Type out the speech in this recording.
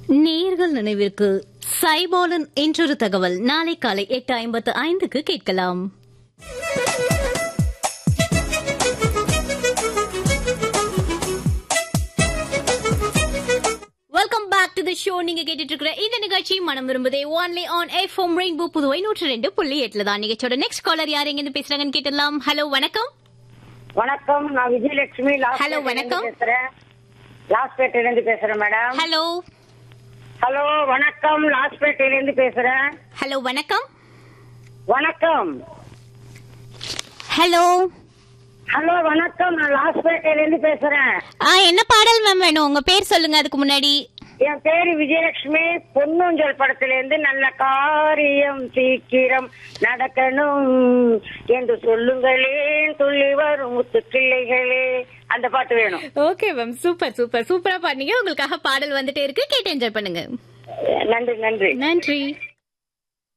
நேர்கள் நினைவிற்கு சைபாலன் என்றொரு தகவல் நாளை காலை எட்டு ஐம்பத்து ஐந்துக்கு கேட்கலாம் welcome back to the show நீங்க கேட்டுட்டு இருக்கிற இந்த நிகழ்ச்சி மனம் விரும்புதே only on F M Rainbow Puduvai நூற்று ரெண்டு புள்ளி எட்டுல தான் நிகழ்ச்சியோட நெக்ஸ்ட் காலர் யார் எங்க பேசுறாங்கன்னு கேட்டலாம் ஹலோ வணக்கம் வணக்கம் நான் விஜயலட்சுமி Hello, வணக்கம். பேசுறேன் லாஸ்பேட்டையில இருந்து பேசுறேன் மேடம் ஹலோ ஹலோ வணக்கம் லாஸ்பேட்டையில இருந்து பேசுறேன் ஹலோ வணக்கம் வணக்கம் ஹலோ ஹலோ வணக்கம் நான் லாஸ்பேட்டையில இருந்து பேசுறேன் ஆ என்ன பாடல் மேம் வேணும் உங்க பேர் சொல்லுங்க அதுக்கு முன்னாடி என் பேரு விஜயலட்சுமி பொன்னூஞ்சல் படத்துல இருந்து நல்ல காரியம் சீக்கிரம் நடக்கணும் என்று சொல்லுங்களேன் துள்ளி வரும் முத்து பிள்ளைகளே அந்த பாட்டு வேணும் ஓகே மேம் சூப்பர் சூப்பர் சூப்பரா பாடுனீங்க உங்களுக்காக பாடல் வந்துட்டே இருக்கு கேட்டு என்ஜாய் பண்ணுங்க நன்றி நன்றி நன்றி